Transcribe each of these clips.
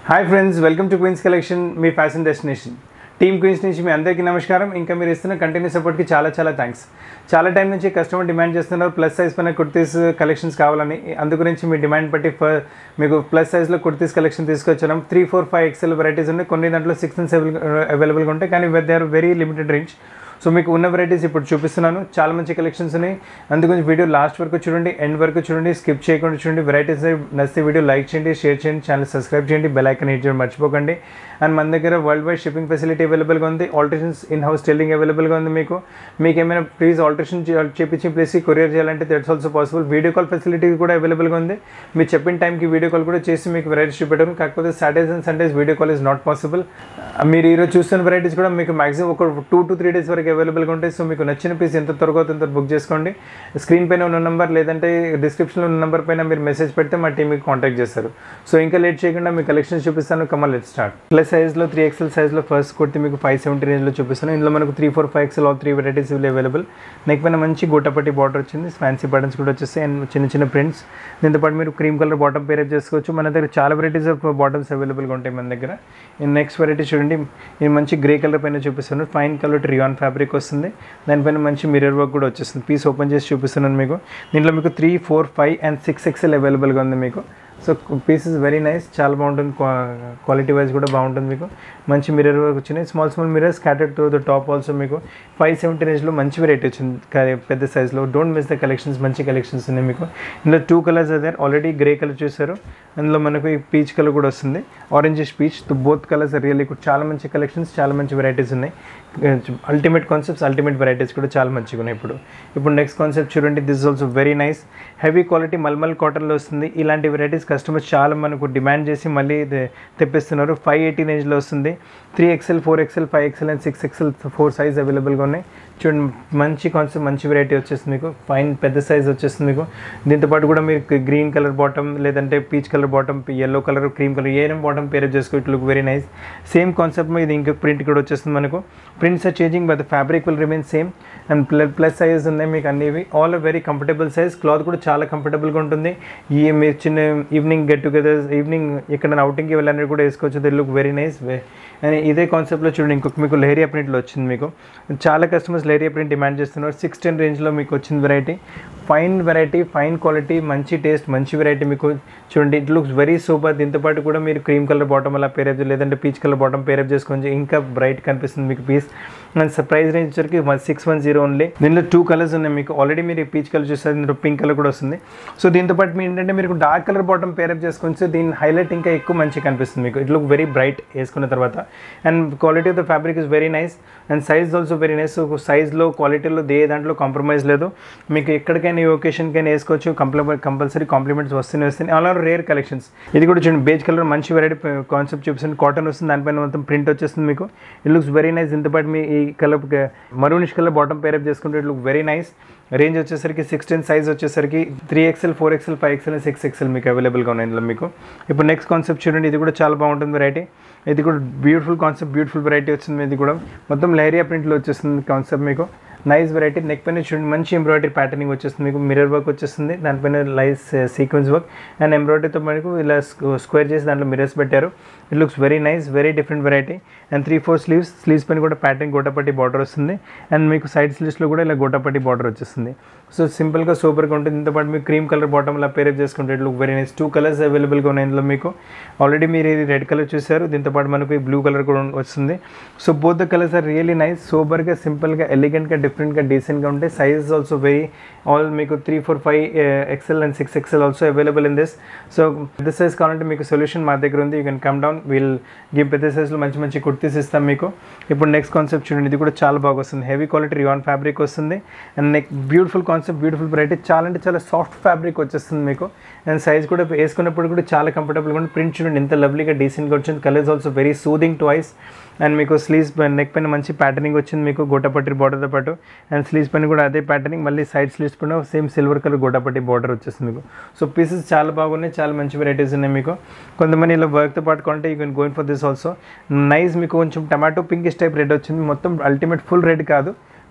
hi friends welcome to Queens Collection మీ fashion destination team Queens నుంచి మీ అందరికీ నమస్కారం ఇంకా మీరు ఇస్తున్న కంటిన్యూ సపోర్ట్కి చాలా చాలా థ్యాంక్స్ చాలా టైం నుంచి కస్టమర్ డిమాండ్ చేస్తున్నారు ప్లస్ సైజ్ పైన కుర్తీస్ కలెక్షన్స్ కావాలని అందు గురించి మీ డిమాండ్ బట్టి ఫ- మీకు ప్లస్ సైజ్లో కుర్తీస్ కలెక్షన్ తీసుకొచ్చాం three four five XL varieties ఉన్నాయి కొన్ని దాంట్లో సిక్స్ అండ్ సెవెన్ అవైలబుల్గా ఉంటాయి కానీ they are very limited range so మీకు ఉన్న వెరైటీస్ ఇప్పుడు చూపిస్తున్నాను చాలా మంచి కలెక్షన్స్ ఉన్నాయి అందుగురించి వీడియో లాస్ట్ వరకు చూడండి ఎండ్ వరకు చూడండి స్కిప్ చేయకుండా చూడండి వెరైటీస్ నచ్చితే వీడియో లైక్ చేయండి షేర్ చేయండి ఛానల్ సబ్స్క్రైబ్ చేయండి బెల్ ఐకన్ హిట్ చేయడం మర్చిపోకండి అండ్ మన దగ్గర వరల్డ్ వైడ్ షిప్పింగ్ ఫెసిలిటీ అవైలబుల్గా ఉంది ఆల్టరేషన్స్ ఇన్ హౌస్ టెల్లింగ్ అవైలబుల్గా ఉంది మీకు మీకు ఏమైనా ప్లీజ్ ఆల్టరేషన్ చేపించి ప్లేస్ కొరియర్ చేయాలంటే that's also possible video call facility కూడా అవైలబుల్గా ఉంది మీరు చెప్పిన టైంకి వీడియో కాల్ కూడా చేసి మీకు వెరైటీస్ చూపెట్టడం కాకపోతే Saturdays and Sundays video call is not possible మీరు ఈరోజు చూస్తున్న వెరైటీస్ కూడా మీకు మాక్సిమం ఒక టూ టు త్రీ డేస్ వరకు అవైలబుల్గా ఉంటాయి సో మీకు నచ్చిన పీస్ ఎంత త్వరగా అవుతుందో బుక్ చేసుకోండి స్క్రీన్ పైన ఉన్న నెంబర్ లేదంటే డిస్క్రిప్షన్లో ఉన్న నెంబర్ పైన మీరు మెసేజ్ పెడితే మా టీం మీకు కాంటాక్ట్ చేస్తారు సో ఇంకా లేట్ చేయకుండా మీ కలెక్షన్స్ చూపిస్తాను కమల్ లెట్ స్టార్ట్ ప్లస్ సైజ్లో త్రీ ఎక్సెల్ సైజ్లో ఫస్ట్ కుర్తి మీకు ఫైవ్ సెవెంటీ రేంజ్లో చూపిస్తాను ఇందులో మనకు three four five XL all three varieties available neck పైన మంచి గోటపట్టి బార్డర్ వచ్చింది ఫ్యాన్సీ బటన్స్ కూడా వచ్చేస్తాయి అండ్ చిన్న చిన్న ప్రింట్స్ దీంతో పాటు మీరు క్రీమ్ కలర్ బాటమ్ పేరప్ చేసుకోవచ్చు మన దగ్గర చాలా వెరైటీస్ ఆఫ్ బాటమ్స్ అవైలబుల్గా ఉంటాయి మన దగ్గర ఈ నెక్స్ట్ వెరైటీ చూడండి ఇది మంచి గ్రే కలర్ పైన చూపిస్తున్నాను ఫైన్ కలర్ రియాన్ ఫ్యాబ్రిక్ వస్తుంది దానిపైన మంచి మిర్రర్ వర్క్ కూడా వచ్చేస్తుంది పీస్ ఓపెన్ చేసి చూపిస్తున్నాను మీకు దీంట్లో మీకు three four five and six XL అవైలబుల్గా ఉంది మీకు so piece is very nice చాలా బాగుంటుంది క్వాలిటీ వైజ్ కూడా బాగుంటుంది మీకు మంచి మిర్రర్ వర్క్ వచ్చినాయి small small mirror scattered through the top also మీకు ఫైవ్ సెవెంటీ రేంజ్లో మంచి వెరైటీ వచ్చింది క- పెద్ద సైజ్లో డోంట్ మిస్ ద కలెక్షన్స్ మంచి కలెక్షన్స్ ఉన్నాయి మీకు ఇందులో టూ కలర్స్ అదే ఆల్రెడీ గ్రే కలర్ చూసారు అందులో మనకు ఈ పీచ్ కలర్ కూడా వస్తుంది orange peach both colours really చాలా మంచి కలెక్షన్స్ చాలా మంచి వెరైటీస్ ఉన్నాయి అల్టిమేట్ కాన్సెప్ట్స్ అల్టిమేట్ వెరైటీస్ కూడా చాలా మంచిగా ఉన్నాయి ఇప్పుడు ఇప్పుడు నెక్స్ట్ కాన్సెప్ట్ చూడండి this also very nice heavy quality mulmul కాటన్లో వస్తుంది ఇలాంటి వెరైటీస్ కస్టమర్స్ చాలా మనకు డిమాండ్ చేసి మళ్ళీ తె- తెప్పిస్తున్నారు ఫైవ్ ఎయిటీ రేంజ్లో వస్తుంది three XL four XL five XL and six XL four size అవైలబుల్గా ఉన్నాయి చూడండి మంచి కాన్సెప్ట్ మంచి వెరైటీ వచ్చేస్తుంది మీకు ఫైన్ పెద్ద సైజ్ వచ్చేస్తుంది మీకు దీంతో పాటు కూడా మీరు గ్రీన్ కలర్ బాటమ్ లేదంటే peach colour bottom yellow colour cream colour ఏదైనా బాటమ్ పేరప్ చేసుకో it look very nice same concept ఇది ఇంకొక ప్రింట్ కూడా వచ్చేస్తుంది మనకు prints are changing but the fabric will remain same and plus size ఉన్నాయి మీకు అన్ని all very comfortable size cloth కూడా చాలా కంఫర్టబుల్గా ఉంటుంది ఈ మీరు చిన్న ఈవినింగ్ గెట్ టుగెదర్ ఈవినింగ్ ఎక్కడ అవుటింగ్కి వెళ్ళాలని కూడా వేసుకోవచ్చు they look very nice and ఇదే కాన్సెప్ట్లో చూడండి ఇంకొక మీకు లేరియా ప్రింట్లో వచ్చింది మీకు చాలా కస్టమర్స్ లేరియా ప్రింట్ డిమాండ్ చేస్తున్నారు సిక్స్ టెన్ రేంజ్లో మీకు వచ్చింది variety fine variety fine quality మంచి టేస్ట్ మంచి వెరైటీ మీకు చూడండి ఇట్ లుక్స్ వెరీ సూపర్ దీంతో పాటు కూడా మీరు క్రీమ్ కలర్ బాటమ్ అలా పేరప్ లేదంటే పీచ్ కలర్ బాటమ్ పేరప్ చేసుకొని ఇంకా బ్రైట్ కనిపిస్తుంది మీకు పీస్ అండ్ ప్రైస్ రేంజ్ వచ్చరికి సిక్స్ వన్ జీరో ఓన్లీ దీనిలో టూ కలర్స్ ఉన్నాయి మీకు ఆల్రెడీ మీరు పీచ్ కలర్ చూస్తారు దీంట్లో పింక్ కలర్ కూడా వస్తుంది సో దీంతో పాటు మీ ఏంటంటే మీరు డార్క్ కలర్ బాటమ్ పేరప్ చేసుకొని సో దీని హైలైట్ ఇంకా ఎక్కువ మంచి కనిపిస్తుంది మీకు ఇట్ లుక్ వెరీ బ్రైట్ వేసుకున్న తర్వాత and quality of the fabric is very nice and size also very nice సైజ్లో క్వాలిటీలో దే దాంట్లో కాంప్రమైజ్ లేదు మీకు ఎక్కడికైనా ఈ ఒకేషన్కైనా వేసుకోవచ్చు కంప్లీ కంపల్సరీ కాంప్లిమెంట్స్ వస్తూనే వస్తాయి అలా రేర్ కలెక్షన్స్ ఇది కూడా చూడండి బేజ్ కలర్ మంచి వెరైటీ కాన్సెప్ట్ చూపిస్తుంది కాటన్ వస్తుంది దానిపైన మొత్తం ప్రింట్ వచ్చేస్తుంది మీకు ఇట్ లుక్స్ వెరీ నైస్ ఇంత పాటు మీ ఈ colour maroonish colour bottom pair up చేసుకుంటే it look very nice range వచ్చేసరికి సిక్స్టీన్ సైజ్ వచ్చేసరికి three XL four XL five XL six XL మీకు అవైలబుల్గా ఉన్నాయి ఇందులో మీకు ఇప్పుడు నెక్స్ట్ కాన్సెప్ట్ చూడండి ఇది కూడా చాలా బాగుంటుంది వెరైటీ ఇది కూడా బ్యూటిఫుల్ కాన్సెప్ట్ బ్యూటిఫుల్ వెరైటీ వచ్చింది ఇది కూడా మొత్తం లేరియా ప్రింట్లో వచ్చేస్తుంది కాన్సెప్ట్ మీకు నైస్ వెరైటీ నెక్ పైన చూడండి మంచి ఎంబ్రాయిడరీ ప్యాటర్నింగ్ వచ్చేస్తుంది మీకు మిర్రర్ వర్క్ వచ్చేస్తుంది దానిపైన లైస్ సీక్వెన్స్ వర్క్ అండ్ ఎంబ్రాయిడరీతో మనకు ఇలా స్క్వేర్ చేసి దాంట్లో మిర్రర్స్ పెట్టారు it looks very nice very different variety and three four sleeves sleeves పైన కూడా ప్యాటర్న్ గోటపట్టి బార్డర్ వస్తుంది అండ్ మీకు సైడ్ స్లీవ్స్లో కూడా ఇలా గోటపట్టి బార్డర్ వచ్చేస్తుంది సో సింపుల్గా సూపర్గా ఉంటుంది దీంతో పాటు మీకు క్రీమ్ కలర్ బాటమ్ ఇలా పేరప్ చేసుకుంటే it look very nice two colours అవైలబుల్గా ఉన్నాయి ఇందులో మీకు ఆల్రెడీ మీరు ఇది రెడ్ కలర్ చూసారు దీంతో పాటు మనకు ఈ బ్లూ కలర్ కూడా వస్తుంది so both the colours are really nice సూపర్గా సింపుల్గా ఎలిగెంట్గా డిఫరెంట్గా డీసెంట్గా ఉంటాయి సైజ్ ఆల్సో వెరీ ఆల్ మీకు three four five XL and six XL also available in this so పెద్ద సైజ్ కావాలంటే మీకు సొల్యూషన్ మా దగ్గర ఉంది you can come down we'll give పెద్ద సైజ్లో మంచి మంచి కుర్తీస్ ఇస్తాం మీకు ఇప్పుడు నెక్స్ట్ కాన్సెప్ట్ చూడండి ఇది కూడా చాలా బాగా వస్తుంది హెవీ క్వాలిటీ రియాన్ ఫ్యాబ్రిక్ వస్తుంది and neck beautiful concept beautiful variety చాలా అంటే చాలా సాఫ్ట్ ఫ్యాబ్రిక్ వచ్చేస్తుంది మీకు అండ్ సైజ్ కూడా వేసుకున్నప్పుడు కూడా చాలా కంఫర్టబుల్గా ఉంటుంది ప్రింట్ చూడండి ఎంత లవ్లీగా డీసెంట్గా వచ్చింది colours also very soothing to eyes and మీకు స్లీవ్స్ నెక్ పైన మంచి ప్యాటర్నింగ్ వచ్చింది మీకు గోటపట్టి బార్డర్తో పాటు అండ్ స్లీవ్స్ పైన కూడా అదే ప్యాటర్నింగ్ మళ్ళీ సైడ్ స్లీవ్స్ పైన same silver colour gota patti border వచ్చేస్తుంది మీకు సో పీసెస్ చాలా బాగున్నాయి చాలా మంచి వెరైటీస్ ఉన్నాయి మీకు కొంతమంది ఇలా వర్క్తో పాటు కొంటే you can going for this also nice మీకు కొంచెం టమాటో పింకిష్ టైప్ రెడ్ వచ్చింది మొత్తం అల్టిమేట్ ఫుల్ రెడ్ కాదు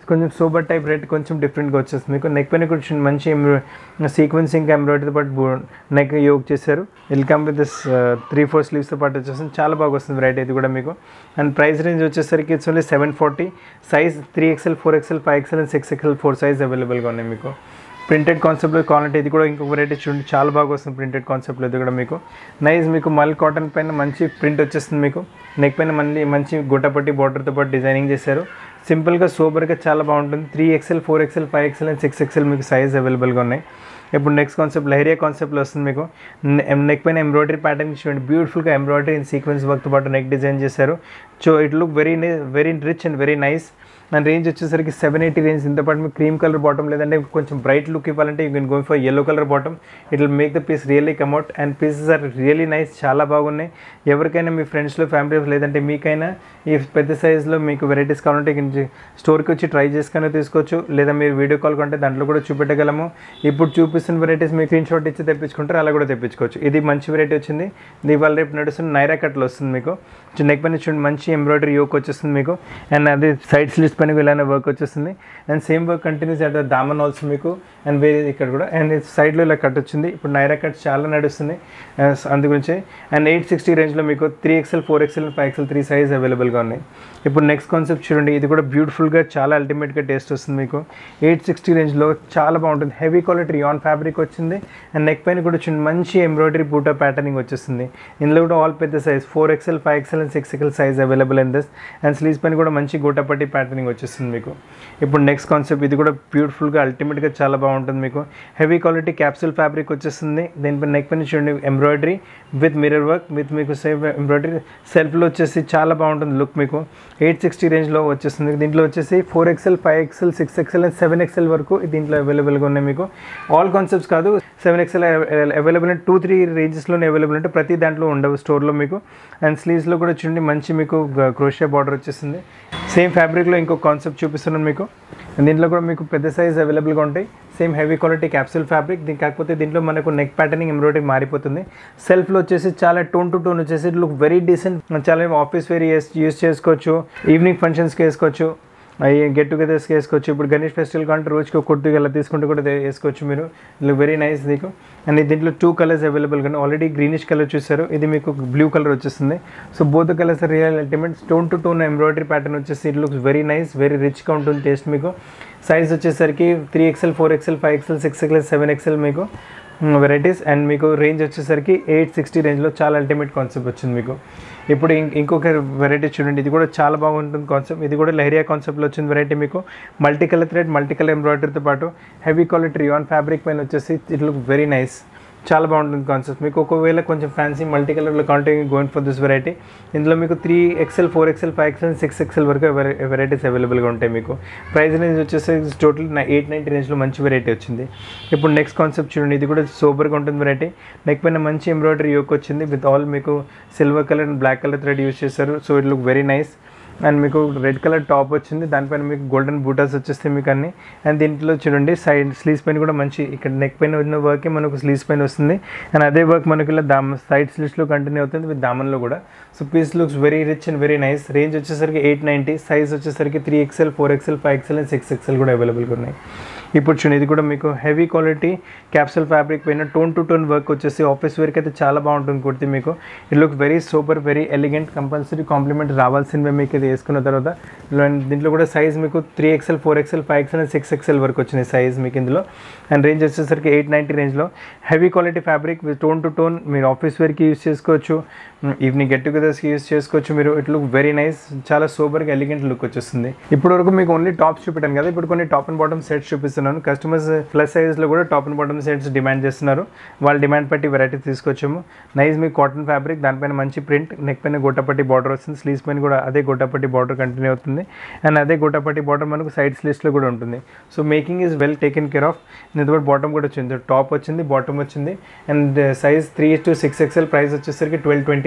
కొంచెం సూపర్ టైప్ రేట్ కొంచెం డిఫరెంట్గా వచ్చేస్తుంది మీకు నెక్ పైన కొంచెం మంచి సీక్వెన్సింగ్ ఎంబ్రాయిడరీతో పాటు నెక్ యోగ్ చేశారు welcome with this three four స్లీవ్స్తో పాటు వచ్చేస్తుంది చాలా బాగా వస్తుంది వెరైటీ ఇది కూడా మీకు అండ్ ప్రైస్ రేంజ్ వచ్చేసరికి it's only seven forty size three XL four XL five XL and six XL four size అవైలబుల్గా ఉన్నాయి మీకు ప్రింటెడ్ కాన్సెప్ట్లో కావాలంటే ఇది కూడా ఇంకొక వెరైటీ చూడండి చాలా బాగా వస్తుంది ప్రింటెడ్ కాన్సెప్ట్లో ఇది కూడా మీకు నైస్ మీకు మల్ కాటన్ పైన మంచి ప్రింట్ వచ్చేస్తుంది మీకు నెక్ పైన మళ్ళీ మంచి గుట్టపట్టి బార్డర్తో పాటు డిజైనింగ్ చేశారు సింపుల్గా సూపర్గా చాలా బాగుంటుంది three XL four XL five XL and six XL మీకు సైజ్ అవైలబుల్గా ఉన్నాయి ఇప్పుడు నెక్స్ట్ కాన్సెప్ట్ లహరియా కాన్సెప్ట్లో వస్తుంది మీకు నెక్ పైన ఎంబ్రాయిడరీ ప్యాటర్న్ చూడండి బ్యూటిఫుల్గా ఎంబ్రాయిడరీ ఇన్ సీక్వెన్స్ వర్క్తో పాటు నెక్ డిజైన్ చేశారు so it look very very rich and very nice and range వచ్చేసరికి సెవెన్ ఎయిటీ రేంజ్ ఇంత పాటు మీకు క్రీమ్ కలర్ బాటమ్ లేదంటే కొంచెం బ్రైట్ లుక్ ఇవ్వాలంటే you can going for yellow colour bottom it will make the piece really come out and pieces are really nice చాలా బాగున్నాయి ఎవరికైనా మీ ఫ్రెండ్స్లో ఫ్యామిలీ లేదంటే మీకైనా ఈ పెద్ద సైజులో మీకు వెరైటీస్ కావాలంటే స్టోర్కి వచ్చి ట్రై చేసుకొని తీసుకోవచ్చు లేదా మీరు వీడియో కాల్ కొంటే దాంట్లో కూడా చూపెట్టగలము ఇప్పుడు చూపిస్తున్న వెరైటీస్ మీకు స్క్రీన్ షాట్ ఇచ్చి తెప్పించుకుంటారు అలా కూడా తెప్పించుకోవచ్చు ఇది మంచి వెరైటీ వచ్చింది ఇది ఇవాళ రేపు నడుస్తున్న నైరా కట్లో వస్తుంది మీకు నెక్ పైన చూడండి మంచి ఎంబ్రాయిడరీ యోక్ వచ్చేస్తుంది మీకు అండ్ అది సైడ్ స్లీవ్స్ పైన ఇలానే వర్క్ వచ్చేస్తుంది and same work continues at దామన్ ఆల్సో మీకు అండ్ వేరే ఇక్కడ కూడా అండ్ సైడ్లో ఇలా కట్ వచ్చింది ఇప్పుడు నైరా కట్ చాలా నడుస్తుంది అందు గురించి అండ్ ఎయిట్ సిక్స్టీ రేంజ్లో మీకు three XL four XL five XL three size అవైలబుల్గా ఉన్నాయి ఇప్పుడు నెక్స్ట్ కాన్సెప్ట్ చూడండి ఇది కూడా బ్యూటిఫుల్గా చాలా అల్టిమేట్గా టేస్ట్ వస్తుంది మీకు ఎయిట్ సిక్స్టీ రేంజ్లో చాలా బాగుంటుంది హెవీ క్వాలిటీ రియాన్ ఫ్యాబ్రిక్ వచ్చింది అండ్ నెక్ పైన కూడా వచ్చింది మంచి ఎంబ్రాయిడరీ బూటా ప్యాటర్నింగ్ వచ్చేస్తుంది ఇందులో కూడా ఆల్ పెద్ద size four XL five XL and six XL size available in this and sleeves పైన కూడా మంచి గోటపట్టి ప్యాటర్నింగ్ వచ్చేస్తుంది మీకు ఇప్పుడు నెక్స్ట్ కాన్సెప్ట్ ఇది కూడా బ్యూటిఫుల్గా అల్టిమేట్గా చాలా బాగుంటుంది మీకు హెవీ క్వాలిటీ క్యాప్సూల్ ఫ్యాబ్రిక్ వచ్చేస్తుంది దీనిపై నెక్ పైన చూడండి embroidery with mirror work with మీకు సేమ్ ఎంబ్రాయిడరీ సెల్ఫ్లో వచ్చేసి చాలా బాగుంటుంది లుక్ మీకు ఎయిట్ సిక్స్టీ రేంజ్లో వచ్చేస్తుంది దీంట్లో వచ్చేసి four XL five XL six XL and seven XL వరకు దీంట్లో అవైలబుల్గా ఉన్నాయి మీకు ఆల్ కాన్సెప్ట్స్ కాదు seven XL available two three రేంజెస్లోనే అవైలబుల్ ఉంటాయి ప్రతి దాంట్లో ఉండవు స్టోర్లో మీకు అండ్ స్లీవ్స్లో కూడా చూడండి మంచి మీకు క్రోషియా బార్డర్ వచ్చేస్తుంది సేమ్ ఫ్యాబ్రిక్లో ఇంకో కాన్సెప్ట్ చూపిస్తున్నాను మీకు దీంట్లో కూడా మీకు పెద్ద సైజ్ అవైలబుల్గా ఉంటాయి same heavy quality capsule fabric దీని కాకపోతే దీంట్లో మనకు నెక్ ప్యాటర్నింగ్ ఎంబ్రాయిడరీ మారిపోతుంది సెల్ఫ్లో వచ్చేసి చాలా టోన్ టు టోన్ వచ్చేసి లుక్ వెరీ డీసెంట్ చాలా ఆఫీస్ వేర్ యూస్ చేసుకోవచ్చు ఈవినింగ్ ఫంక్షన్స్కి వేసుకోవచ్చు అవి గెట్ టుగెదర్స్కి వేసుకోవచ్చు ఇప్పుడు గణేష్ ఫెస్టివల్ కంటే రోజుకి ఒక కుర్తి అలా తీసుకుంటూ కూడా దే- వేసుకోవచ్చు మీరు లుక్ వెరీ నైస్ మీకు అండ్ దీంట్లో టూ కలర్స్ అవైలబుల్ కానీ ఆల్రెడీ గ్రీనిష్ కలర్ చూసారు ఇది మీకు బ్లూ కలర్ వచ్చేస్తుంది so both colours real ultimate tone to tone embroidery pattern వచ్చేసి it looks very nice very రిచ్గా ఉంటుంది టేస్ట్ మీకు సైజ్ వచ్చేసరికి three XL four XL five XL six XL seven XL మీకు వెరైటీస్ అండ్ మీకు range వచ్చేసరికి eight sixty రేంజ్లో చాలా అల్టిమేట్ కాన్సెప్ట్ వచ్చింది మీకు ఇప్పుడు ఇం- ఇంకొక వెరైటీ చూడండి ఇది కూడా చాలా బాగుంటుంది కాన్సెప్ట్ ఇది కూడా లహరియా కాన్సెప్ట్లో వచ్చిన వెరైటీ మీకు multi colour thread multi colour ఎంబ్రాయిడరీతో పాటు హెవీ క్వాలిటీ రియాన్ ఫ్యాబ్రిక్ పైన వచ్చేసి ఇట్ లుక్ వెరీ నైస్ చాలా బాగుంటుంది కాన్సెప్ట్ మీకు ఒకవేళ కొంచెం ఫ్యాన్సీ మల్టీ కలర్లో కాంటే గోయింగ్ ఫర్ దిస్ వెరైటీ ఇందులో మీకు three XL four XL five XL six XL వరకు వెరైటీస్ అవైలబుల్గా ఉంటాయి మీకు ప్రైస్ రేంజ్ వచ్చేసి టోటల్ ఎయిట్ నైంటీ రేంజ్లో మంచి వెరైటీ వచ్చింది ఇప్పుడు నెక్స్ట్ కాన్సెప్ట్ చూడండి ఇది కూడా సూపర్గా ఉంటుంది వెరైటీ నెక్ పైన మంచి ఎంబ్రాయిడరీ యోక్ వచ్చింది విత్ ఆల్ మీకు silver colour and black colour thread use చేశారు so it look very nice and మీకు రెడ్ కలర్ టాప్ వచ్చింది దానిపైన మీకు గోల్డెన్ బూటాస్ వచ్చేస్తాయి మీకు అన్ని అండ్ దీంట్లో చూడండి సైడ్ స్లీవ్స్ పైన కూడా మంచి ఇక్కడ నెక్ పైన ఉన్న వర్కే మనకు స్లీవ్స్ పైన వస్తుంది అండ్ అదే వర్క్ మనకి ఇలా దామ సైడ్ స్లీవ్స్లో కంటిన్యూ అవుతుంది విత్ దామన్లో కూడా so piece looks very rich and very nice range వచ్చేసరికి ఎయిట్ నైంటీ సైజ్ వచ్చేసరికి three XL four XL five XL and six XL కూడా అవైలబుల్గా ఉన్నాయి ఇప్పుడు చూడండి ఇది కూడా మీకు హెవీ క్వాలిటీ క్యాప్సూల్ ఫ్యాబ్రిక్ పైన టోన్ టు టోన్ వర్క్ వచ్చేసి ఆఫీస్ వేర్కి అయితే చాలా బాగుంటుంది కుర్తి మీకు it look very super very elegant compulsory compliment రావాల్సినవి మీకు ఇది వేసుకున్న తర్వాత లో- దీంట్లో కూడా సైజ్ మీకు three XL four XL five XL six XL వరకు వచ్చినాయి సైజ్ మీకు ఇందులో అండ్ రేంజ్ వచ్చేసరికి ఎయిట్ నైంటీ రేంజ్లో heavy quality fabric with tone to tone మీరు ఆఫీస్ వేర్కి యూస్ చేసుకోవచ్చు ఈవినింగ్ గెట్ టుగెదర్స్కి యూస్ చేసుకోవచ్చు మీరు ఇట్ లుక్ వెరీ నైస్ చాలా సూపర్గా ఎలిగెంట్ లుక్ వచ్చేస్తుంది ఇప్పుడు వరకు మీకు ఓన్లీ టాప్స్ చూపెట్టాను కదా ఇప్పుడు కొన్ని టాప్ అండ్ బాటమ్ సెట్స్ చూపిస్తున్నాను కస్టమర్స్ ప్లస్ సైజ్లో కూడా top and bottom sets demand చేస్తున్నారు వాళ్ళ డిమాండ్ బట్టి వెరైటీ తీసుకొచ్చాము నైస్ మీకు కాటన్ ఫ్యాబ్రిక్ దానిపైన మంచి ప్రింట్ నెక్ పైన గొట్టపట్టి బార్డర్ వస్తుంది స్లీవ్స్ పైన కూడా అదే గొట్టపట్టి బార్డర్ కంటిన్యూ అవుతుంది అండ్ అదే గొట్టపట్టి బార్డర్ మనకు సైడ్ స్లీవ్స్లో కూడా ఉంటుంది so making is well taken care of దీంతో బాటమ్ కూడా వచ్చింది టాప్ వచ్చింది బాటమ్ వచ్చింది and size three to six XL price వచ్చేసరికి ట్వెల్వ్ ట్వంటీ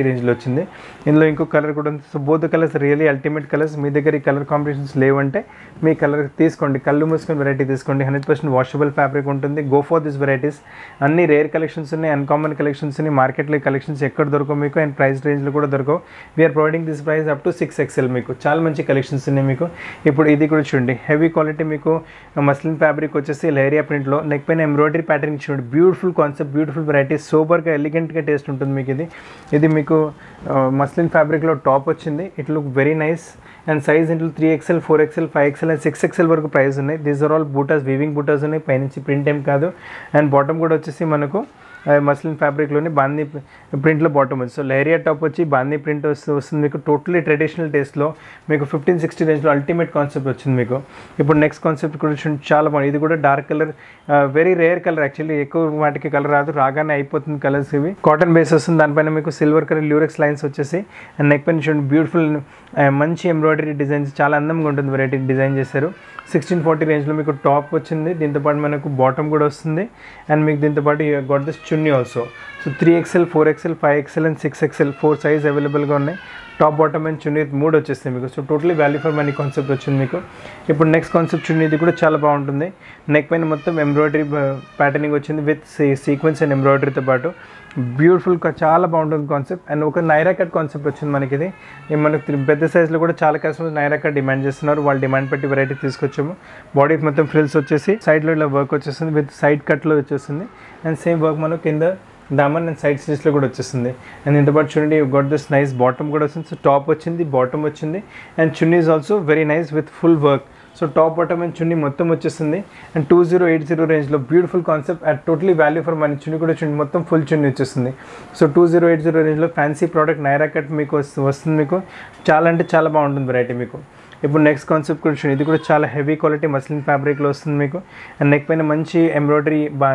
రేంజ్లో వచ్చింది ఇందులో ఇంకో కలర్ కూడా ఉంది so both colours really ultimate colours మీ దగ్గర ఈ కలర్ కాంబినేషన్స్ లేవంటే మీ కలర్ తీసుకోండి కళ్ళు మూసుకొని వెరైటీ తీసుకోండి హండ్రెడ్ పర్సెంట్ వాషబుల్ ఫ్యాబ్రిక్ ఉంటుంది గో ఫర్ దిస్ వెరైటీస్ అన్ని రేర్ కలెక్షన్స్ ఉన్నాయి అన్కామన్ కలెక్షన్స్ ఉన్నాయి మార్కెట్లో కలెక్షన్స్ ఎక్కడ దొరకవు మీకు అండ్ ప్రైస్ రేంజ్లో కూడా దొరకవు we're providing this price up to six XL మీకు చాలా మంచి కలెక్షన్స్ ఉన్నాయి మీకు ఇప్పుడు ఇది కూడా చూడండి హెవీ క్వాలిటీ మీకు మస్లిన్ ఫ్యాబ్రిక్ వచ్చేసి లేరియా ప్రింట్లో నెక్ పైన ఎంబ్రాయిడరీ ప్యాటర్న్ చూడండి బ్యూటిఫుల్ కాన్సెప్ట్ బ్యూటిఫుల్ వెరైటీ సూపర్గా ఎలిగెంట్గా టేస్ట్ ఉంటుంది మీకు ఇది ఇది మీకు మస్లిన్ ఫ్యాబ్రిక్లో టాప్ వచ్చింది it look very nice and size ఇంట్లో three XL four XL five XL and six XL వరకు ప్రైస్ ఉన్నాయి దీస్ ఆర్ ఆల్ బూటాస్ వీవింగ్ బూటాస్ ఉన్నాయి పైనుంచి ప్రింట్ ఏం కాదు అండ్ బాటమ్ కూడా వచ్చేసి మనకు మస్లిన్ ఫ్యాబ్రిక్లోని బాందీ ప్రింట్లో బాటమ్ ఉంది సో లేరియా టాప్ వచ్చి బాందీ ప్రింట్ వస్తు వస్తుంది మీకు టోటలీ ట్రెడిషనల్ టేస్ట్లో మీకు ఫిఫ్టీన్ సిక్స్టీ రేంజ్లో అల్టిమేట్ కాన్సెప్ట్ వచ్చింది మీకు ఇప్పుడు నెక్స్ట్ కాన్సెప్ట్ కూడా చూడండి చాలా బాగుంది ఇది కూడా dark colour very rare colour actually ఎక్కువ వాటికి కలర్ రాదు రాగానే అయిపోతుంది కలర్స్ ఇవి కాటన్ బేస్ వస్తుంది దానిపైన మీకు సిల్వర్ కలర్ ల్యూరెక్స్ లైన్స్ వచ్చేసి అండ్ నెక్ పైన చూడండి బ్యూటిఫుల్ మంచి ఎంబ్రాయిడరీ డిజైన్స్ చాలా అందంగా ఉంటుంది వెరైటీ డిజైన్ చేశారు సిక్స్టీన్ ఫార్టీ రేంజ్లో మీకు టాప్ వచ్చింది దీంతోపాటు మనకు బాటమ్ కూడా వస్తుంది అండ్ మీకు దీంతోపాటు got this chunni also so three XL four XL five XL and six XL four size అవైలబుల్గా ఉన్నాయి టాప్ బాటమ్ అండ్ చున్నీ మూడు వచ్చేస్తాయి మీకు so totally value for money concept వచ్చింది మీకు ఇప్పుడు నెక్స్ట్ కాన్సెప్ట్ చున్నీ ఇది కూడా చాలా బాగుంటుంది నెక్ పైన మొత్తం ఎంబ్రాయిడరీ ప్యాటర్నింగ్ వచ్చింది విత్ సీక్వెన్స్ అండ్ ఎంబ్రాయిడరీతో పాటు బ్యూటిఫుల్ చాలా బాగుంటుంది కాన్సెప్ట్ అండ్ ఒక నైరా కట్ కాన్సెప్ట్ వచ్చింది మనకి ఇది ఇది మనకి తి- పెద్ద సైజులో కూడా చాలా కస్టమర్స్ నైరా కట్ డిమాండ్ చేస్తున్నారు వాళ్ళు డిమాండ్ పెట్టి వెరైటీ తీసుకొచ్చాము బాడీకి మొత్తం ఫ్రిల్స్ వచ్చేసి సైడ్లో ఇలా వర్క్ వచ్చేస్తుంది విత్ సైడ్ కట్లో వచ్చేస్తుంది అండ్ సేమ్ వర్క్ మనకు కింద దామన్ అండ్ సైడ్ స్టిచ్లో కూడా వచ్చేస్తుంది అండ్ ఇంత పాటు చూడండి గొట్ దిస్ నైస్ బాటమ్ కూడా వస్తుంది సో టాప్ వచ్చింది బాటమ్ వచ్చింది and chunni is also very nice with full work so top bottom and chunni మొత్తం వచ్చేస్తుంది and two zero eight zero రేంజ్లో beautiful concept at totally value for money chunni కూడా చున్నీ మొత్తం full chunni వచ్చేస్తుంది so two zero eight zero రేంజ్లో fancy product Naira cut మీకు వస్తు- వస్తుంది మీకు చాలా అంటే చాలా బాగుంటుంది వెరైటీ మీకు ఇప్పుడు నెక్స్ట్ కాన్సెప్ట్ కూడా చూడండి ఇది కూడా చాలా హెవీ క్వాలిటీ మస్లిన్ ఫ్యాబ్రిక్లో వస్తుంది మీకు అండ్ నెక్ పైన మంచి ఎంబ్రాయిడరీ బా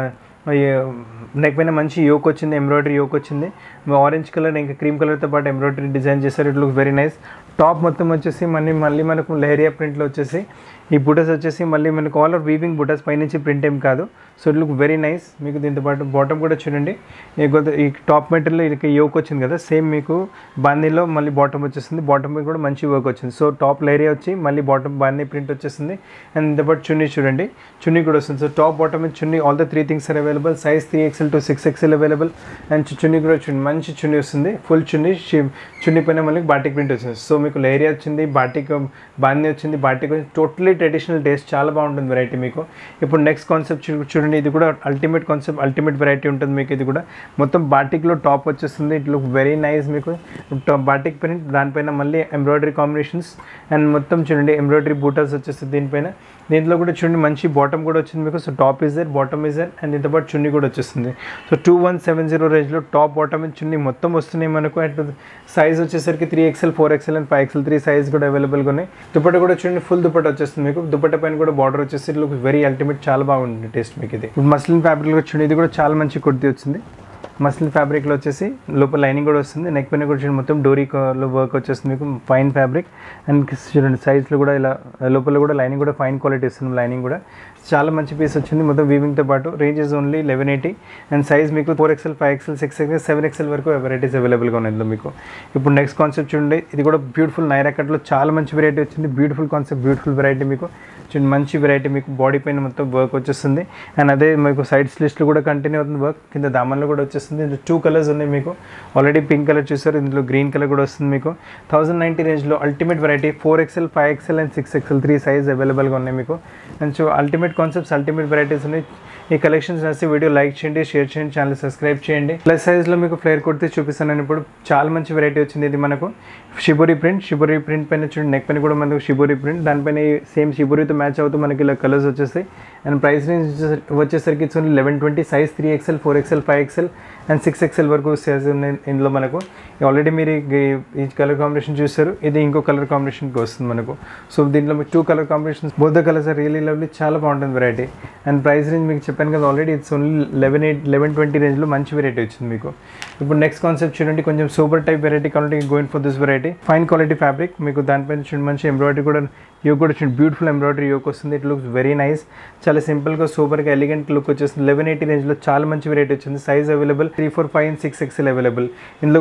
నెక్ పైన మంచి యోక్ వచ్చింది ఎంబ్రాయిడరీ యోక్ వచ్చింది ఆరెంజ్ కలర్ ఇంకా క్రీమ్ కలర్తో పాటు ఎంబ్రాయిడరీ డిజైన్ చేశారు it look very nice top మొత్తం వచ్చేసి మళ్ళీ మళ్ళీ మనకు లేరియా ప్రింట్లో వచ్చేసి ఈ బుటస్ వచ్చేసి మళ్ళీ మనకు ఆల్ ఆర్ వీవింగ్ బుటస్ పైనుంచి ప్రింట్ ఏం కాదు so it look very nice మీకు దీంతో పాటు బాటమ్ కూడా చూడండి ఈ కొద్ది- ఈ టాప్ మెటీరియల్ ఇది యోక్ వచ్చింది కదా సేమ్ మీకు బాందీలో మళ్ళీ బాటమ్ వచ్చేస్తుంది బాటమ్ కూడా మంచి వర్క్ వచ్చింది సో టాప్ లేరియా వచ్చి మళ్ళీ బాటమ్ బాందీ ప్రింట్ వచ్చేస్తుంది అండ్ దీంతో పాటు చున్నీ చూడండి చున్నీ కూడా వస్తుంది so top bottom and chunni all the three things are available size three XL to six XL available and చు- చున్నీ కూడా చూడండి మంచి చున్నీ వస్తుంది ఫుల్ చున్నీ షి- చున్నీ పైన మళ్ళీ బాటిక్ ప్రింట్ వచ్చింది సో మీకు లేరియా వచ్చింది బాటిక్ బాందీ వచ్చింది బాటిక్ వచ్చింది టోటలీ ట్రెడిషనల్ టేస్ట్ చాలా బాగుంటుంది వెరైటీ మీకు ఇప్పుడు నెక్స్ట్ కాన్సెప్ట్ చూడండి ఇది కూడా అల్టిమేట్ కాన్సెప్ట్ అల్టిమేట్ వెరైటీ ఉంటుంది మీకు ఇది కూడా మొత్తం బాటిక్లో టాప్ వచ్చేస్తుంది ఇట్ లుక్ వెరీ నైస్ మీకు బాటిక్ ప్రింట్ దానిపైన మళ్ళీ ఎంబ్రాయిడరీ కాంబినేషన్స్ అండ్ మొత్తం చూడండి ఎంబ్రాయిడరీ బూటాస్ వచ్చేస్తుంది దీనిపైన దీంట్లో కూడా చూడండి మంచి బాటమ్ కూడా వచ్చింది మీకు so top is there bottom is there and దీంతో పాటు చున్నీ కూడా వచ్చేస్తుంది so two one seven zero రేంజ్లో టాప్ బాటమ్ అండ్ చున్నీ మొత్తం వస్తున్నాయి మనకు అండ్ సైజ్ వచ్చేసరికి three XL four XL and five XL three size కూడా అవైలబుల్గా ఉన్నాయి దుపట్ట కూడా చూడండి ఫుల్ దుపట్ట వచ్చేస్తుంది మీకు దుపట్ట పైన కూడా బార్డర్ వచ్చేసి లుక్ వెరీ అల్టిమేట్ చాలా బాగుంది టేస్ట్ మీకు ఇది ఇప్పుడు మస్లిన్ ఫ్యాబ్రిక్ చూడండి ఇది కూడా చాలా మంచి కుర్తీ వచ్చింది మస్లిన్ ఫ్యాబ్రిక్లో వచ్చేసి లోపల లైనింగ్ కూడా వస్తుంది నెక్ పైన కూడా చూడండి మొత్తం డోరీ లో వర్క్ వచ్చేస్తుంది మీకు ఫైన్ ఫ్యాబ్రిక్ అండ్ చూడండి సైజ్లో కూడా ఇలా లోపల కూడా లైనింగ్ కూడా ఫైన్ క్వాలిటీ ఇస్తుంది లైనింగ్ కూడా చాలా మంచి పీస్ వచ్చింది మొత్తం వీవింగ్తో పాటు range is only eleven eighty and size మీకు four XL five XL six XL seven XL వరకు వెరైటీస్ అవైలబుల్గా ఉన్నాయి ఇందులో మీకు ఇప్పుడు నెక్స్ట్ కాన్సెప్ట్ చూడండి ఇది కూడా బ్యూటిఫుల్ నైరా కట్లో చాలా మంచి వెరైటీ వచ్చింది బ్యూటిఫుల్ కాన్సెప్ట్ బ్యూటిఫుల్ వెరైటీ మీకు చూడండి మంచి వెరైటీ మీకు బాడీ పైన మొత్తం వర్క్ వచ్చేస్తుంది అండ్ అదే మీకు సైడ్స్ లిస్ట్లో కూడా కంటిన్యూ అవుతుంది వర్క్ కింద దామన్లో కూడా వచ్చేస్తుంది ఇందులో టూ కలర్స్ ఉన్నాయి మీకు ఆల్రెడీ పింక్ కలర్ చూసారు ఇందులో గ్రీన్ కలర్ కూడా వస్తుంది మీకు థౌసండ్ నైంటీ రేంజ్లో ultimate variety four XL five XL and six XL three size అవైలబుల్గా ఉన్నాయి మీకు and so ultimate concepts ultimate varieties ఉన్నాయి ఈ కలెక్షన్స్ నచ్చి వీడియో లైక్ చేయండి షేర్ చేయండి ఛానల్ సబ్స్క్రైబ్ చేయండి ప్లస్ సైజ్లో మీకు ఫ్లేర్ కుర్తీ చూపిస్తాను నేను ఇప్పుడు చాలా మంచి వెరైటీ వచ్చింది ఇది మనకు షిబోరి ప్రింట్ షిబోరి ప్రింట్ పైన చూడండి నెక్ పైన కూడా మనకు షిబోరి ప్రింట్ దానిపైన సేమ్ షిబోరితో మ్యాచ్ అవుతూ మనకి ఇలా కలర్స్ వచ్చేస్తాయి అండ్ ప్రైస్ రేంజ్ వచ్చేసరికి- వచ్చేసరికి it's only eleven twenty size three XL four XL five XL and six XL వరకు సైజ్ ఉన్నాయి ఇందులో మనకు ఆల్రెడీ మీరు ఈ- ఈ కలర్ కాంబినేషన్ చూస్తారు ఇది ఇంకో కలర్ కాంబినేషన్కి వస్తుంది మనకు సో దీంట్లో మీకు two colour combinations both the colours are really lovely చాలా బాగుంటుంది వెరైటీ అండ్ ప్రైస్ రేంజ్ మీకు చెప్పాను కదా already it's only eleven eight eleven twenty రేంజ్లో మంచి వెరైటీ వచ్చింది మీకు ఇప్పుడు నెక్స్ట్ కాన్సెప్ట్ చూడండి కొంచెం సూపర్ టైప్ వెరైటీ కావాలంటే going for this variety fine quality fabric మీకు దానిపైన చూడండి మంచి ఎంబ్రాయిడరీ కూడా యోక్ కూడా చూడండి బ్యూటిఫుల్ ఎంబ్రాయిడరీ యోక్ వస్తుంది ఇట్ లుక్స్ వెరీ నైస్ చాలా సింపుల్గా సూపర్గా ఎలిగెంట్ లుక్ వచ్చేస్తుంది లెవెన్ ఎయిటీ రేంజ్లో చాలా మంచి వెరైటీ వచ్చింది size available three four five and six XL available ఇందులో కూడా టూ కలర్స్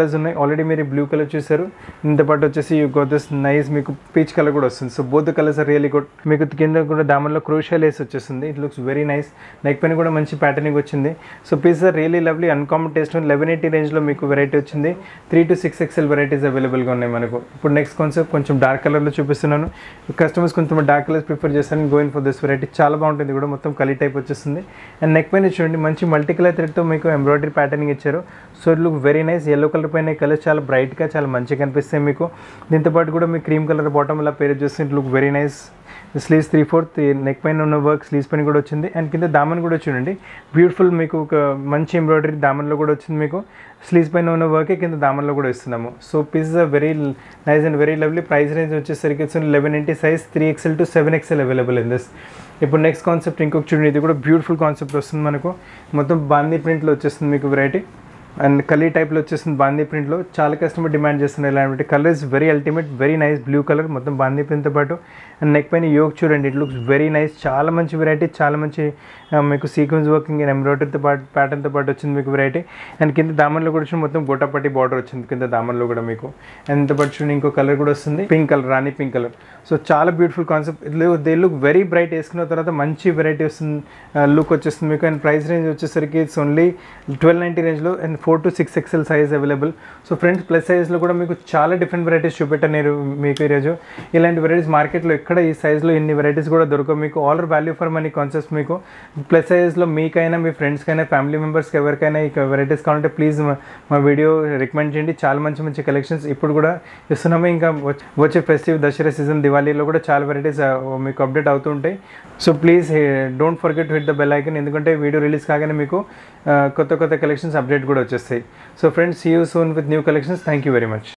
కలర్స్ ఉన్నాయి ఆల్రెడీ మీరు బ్లూ కలర్ చూసారు ఇంత పాటు వచ్చేసి యూ గోట్ దిస్ నైస్ మీకు పీచ్ కలర్ కూడా వస్తుంది so both colours are really good మీకు కింద కూడా దామన్లో క్రూషియల్ లేస్ వచ్చేస్తుంది it looks very nice neck పైన కూడా మంచి ప్యాటర్నింగ్ వచ్చింది so piece are really lovely uncommon taste eleven eighty రేంజ్లో మీకు వెరైటీ వచ్చింది three to six XL varieties అవైలబుల్గా ఉన్నాయి మనకు ఇప్పుడు నెక్స్ట్ కాన్సెప్ట్ కొంచెం డార్క్ కలర్లో చూపిస్తున్నాను కస్టమర్స్ కొంచెం డార్క్ కలర్స్ ప్రిఫర్ చేస్తాను గోయిన్ ఫర్ దిస్ వెరైటీ చాలా బాగుంటుంది కూడా మొత్తం కలీ టైప్ వచ్చేస్తుంది అండ్ నెక్ పైన చూడండి మంచి మల్టీ కలర్ థ్రెడ్తో మీకు ఎంబ్రాయిడరీ ప్యాటర్నింగ్ ఇచ్చారు so it look very nice yellow colour పైన కలర్ చాలా బ్రైట్గా చాలా మంచిగా కనిపిస్తాయి మీకు దీంతో పాటు కూడా మీ క్రీమ్ కలర్ బాటమ్ ఇలా పేరు చూస్తే it look very nice sleeves three fourth neck పైన ఉన్న వర్క్ స్లీవ్స్ పైన కూడా వచ్చింది అండ్ కింద దామన్ కూడా చూడండి బ్యూటిఫుల్ మీకు ఒక మంచి ఎంబ్రాయిడరీ దామన్లో కూడా వచ్చింది మీకు స్లీవ్స్ పైన ఉన్న వర్కే కింద దామన్లో కూడా ఇస్తున్నాము so piece very nice and very lovely price range వచ్చేసరికి వచ్చింది eleven eighty size three XL to seven XL available in this ఇప్పుడు నెక్స్ట్ కాన్సెప్ట్ ఇంకొక చూడండి ఇది కూడా బ్యూటిఫుల్ కాన్సెప్ట్ వస్తుంది మనకు మొత్తం బాందీ ప్రింట్లో వచ్చేస్తుంది మీకు వెరైటీ అండ్ కలీ టైప్లో వచ్చేస్తుంది బాందీ ప్రింట్లో చాలా కస్టమర్ డిమాండ్ చేస్తున్నారు ఇలాంటి colour is very ultimate very nice blue colour మొత్తం బాందీ ప్రింట్తో పాటు అండ్ నెక్ పైన యోగ్ చూడండి ఇట్ లుక్స్ వెరీ నైస్ చాలా మంచి వెరైటీ చాలా మంచి ఆ, మీకు సీక్వెన్స్ వర్కింగ్ అండ్ ఎంబ్రాయిడరీతో పాటు ప్యాటర్న్తో పాటు వచ్చింది మీకు వెరైటీ అండ్ కింద దామన్లో కూడా వచ్చింది మొత్తం గోటాపట్టి బార్డర్ వచ్చింది కింద దామన్లో కూడా మీకు అండ్ ఇంత పాటు చూడండి ఇంకో కలర్ కూడా వస్తుంది pink colour rani pink colour so చాలా beautiful concept they look very bright వేసుకున్న తర్వాత మంచి వెరైటీ వస్తుంది లుక్ వచ్చేస్తుంది మీకు అండ్ ప్రైస్ రేంజ్ వచ్చేసరికి ఇట్స్ ఓన్లీ ట్వెల్వ్ నైంటీ రేంజ్లో and four to six XL size available so friends plus సైజ్లో కూడా మీకు చాలా డిఫరెంట్ వెరైటీస్ చూపెట్టాను నేను మీకు ఈరోజు ఇలాంటి వెరైటీస్ మార్కెట్లో ఎక్కడ ఈ సైజ్లో ఇన్ని వెరైటీస్ కూడా దొరకవు మీకు all value for money concepts మీకు ప్లస్ సైజ్లో మీకైనా మీ ఫ్రెండ్స్కైనా ఫ్యామిలీ మెంబర్స్కి ఎవరికైనా ఈ వెరైటీస్ కావాలంటే ప్లీజ్ మా వీడియో రికమెండ్ చేయండి చాలా మంచి మంచి కలెక్షన్స్ ఇప్పుడు కూడా ఇస్తున్నాము ఇంకా వచ్చే- వచ్చే ఫెస్టివ్ దసరా సీజన్ దివాళీలో కూడా చాలా వెరైటీస్ మీకు అప్డేట్ అవుతూ ఉంటాయి so please don't forget hit the bell icon ఎందుకంటే వీడియో రిలీజ్ కాగానే మీకు ఆ, కొత్త కొత్త కలెక్షన్స్ అప్డేట్ కూడా వచ్చేస్తాయి so friends see you soon with new collections thank you very much